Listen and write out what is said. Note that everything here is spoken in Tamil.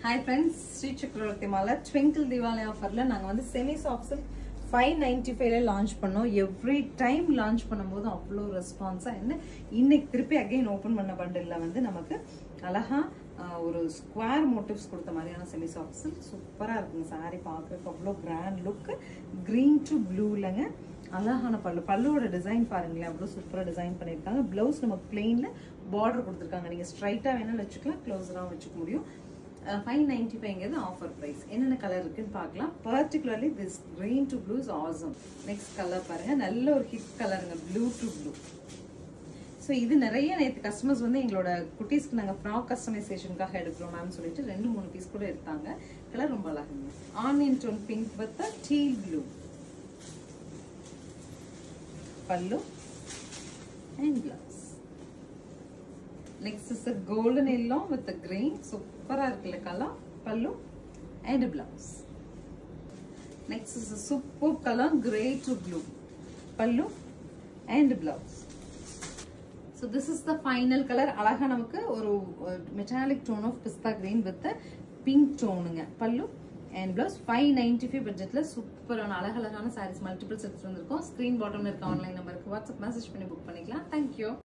ஹாய் ஃப்ரெண்ட்ஸ் ஸ்ரீ சக்கரவர்த்தி மாலா ட்விங்கிள் திவாலி ஆஃபரில் நாங்கள் வந்து செமி சாஃப்ட்ஸில் ஃபைவ் நைன்டி ஃபைவ்ல லான்ச் பண்ணோம் எவ்ரி டைம் லான்ச் பண்ணும்போது அவ்வளோ ரெஸ்பான்ஸாக என்ன இன்னைக்கு திருப்பி அகைன் ஓப்பன் பண்ண பண்டிலில் வந்து நமக்கு அழகா ஆஹ், ஒரு ஸ்கொயர் மோட்டிவ்ஸ் கொடுத்த மாதிரியான செமி சாஃப்ட்ஸ் சூப்பராக இருக்குங்க சாரி பார்க்குறதுக்கு அவ்வளோ கிராண்ட் லுக் க்ரீன் டு ப்ளூலங்க அழகான பல்லு பல்லுவோட டிசைன் பாருங்களேன் அவ்வளோ சூப்பராக டிசைன் பண்ணியிருக்காங்க ப்ளவுஸ் நமக்கு பிளெயினில் பார்டர் கொடுத்துருக்காங்க நீங்கள் ஸ்ட்ரைட்டாக வேணாலும் வச்சுக்கலாம் க்ளோஸராகவும் வச்சுக்க முடியும் ஃபைவ் நைன்டி ஃபைவ்ங்கிறது ஆஃபர் ப்ரைஸ் என்னென்ன கலர் இருக்குன்னு பார்க்கலாம் particularly this green to blue is awesome next colour பாருங்க நல்ல ஒரு ஹிட் கலருங்க ப்ளூ டு ப்ளூ ஸோ இது நிறைய நேற்று கஸ்டமர்ஸ் வந்து எங்களோட குட்டீஸ்க்கு நாங்கள் ஃப்ராக் கஸ்டமைசேஷனுக்காக எடுக்கிறோம் மேம் சொல்லிட்டு ரெண்டு மூணு பீஸ் கூட எடுத்தாங்க கலர் ரொம்ப அழகுங்க onion tone pink with teal blue பல்லு and blouse next is golden yellow with green சூப்பரா இருக்குல்ல கலர் பல்லு and blouse next is super colour grey to blue பல்லு and blouse so this is the final colour அழகா நமக்கு ஒரு metallic tone of pista green with pink டோனுங்க பல்லு and blouse five ninety five பட்ஜெட்டில் சூப்பரான அழகழகான சாரீஸ் மல்டிபிள் செட்ஸ் வந்திருக்கும் ஸ்க்ரீன் பாட்டம்ல இருக்க ஆன்லைன் நம்பருக்கு வாட்ஸ்அப் மெசேஜ் பண்ணி புக் பண்ணிக்கலாம் தேங்க்யூ